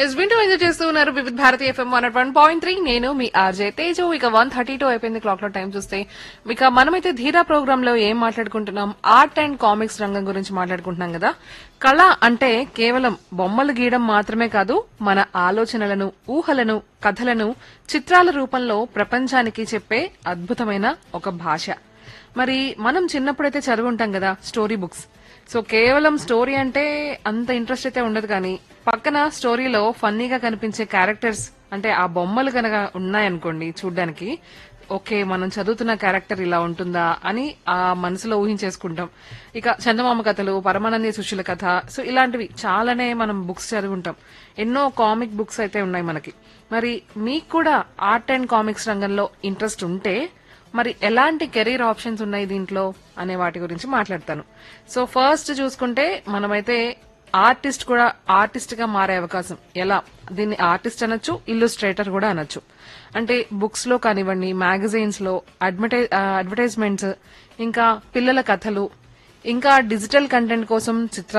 yes వింటూ enjoy చేస్తూ ఉన్నారు Vividh Bharati FM one one point three నేను మీ ఆర్జే తేజు ఇక వన్ థర్టీ టూ అయిపోయింది క్లాక్ లో టైం చూస్తే ఇక మనమైతే ధీరా ప్రోగ్రామ్ లో ఏం మాట్లాడుకుంటున్నాం ఆర్ట్ అండ్ కామిక్స్ రంగం గురించి మాట్లాడుకుంటున్నాం కదా కళ అంటే కేవలం బొమ్మలు గీయడం మాత్రమే కాదు మన ఆలోచనలను ఊహలను కథలను చిత్రాల రూపంలో ప్రపంచానికి చెప్పే అద్భుతమైన ఒక భాష మరి మనం చిన్నప్పుడైతే చదివి ఉంటాం కదా స్టోరీ బుక్స్ సో కేవలం స్టోరీ అంటే అంత ఇంట్రెస్ట్ అయితే ఉండదు కానీ పక్కన స్టోరీలో ఫన్నీగా కనిపించే క్యారెక్టర్స్ అంటే ఆ బొమ్మలు కనుక ఉన్నాయనుకోండి చూడ్డానికి ఓకే మనం చదువుతున్న క్యారెక్టర్ ఇలా ఉంటుందా అని ఆ మనసులో ఊహించేసుకుంటాం ఇక చందమామ కథలు పరమానంద సుశీల కథ సో ఇలాంటివి చాలానే మనం బుక్స్ చదివి ఉంటాం ఎన్నో కామిక్ బుక్స్ అయితే ఉన్నాయి మనకి మరి మీకు కూడా ఆర్ట్ అండ్ కామిక్స్ రంగంలో ఇంట్రెస్ట్ ఉంటే మరి ఎలాంటి కెరీర్ ఆప్షన్స్ ఉన్నాయి దీంట్లో అనే వాటి గురించి మాట్లాడతాను సో ఫస్ట్ చూసుకుంటే మనమైతే ఆర్టిస్ట్ కూడా ఆర్టిస్ట్ గా మారే అవకాశం ఎలా దీన్ని ఆర్టిస్ట్ అనొచ్చు ఇల్లుస్ట్రేటర్ కూడా అనొచ్చు అంటే బుక్స్ లో కానివ్వండి మ్యాగజైన్స్ లో అడ్వర్టైజ్ అడ్వర్టైజ్మెంట్స్ ఇంకా పిల్లల కథలు ఇంకా డిజిటల్ కంటెంట్ కోసం చిత్రాలు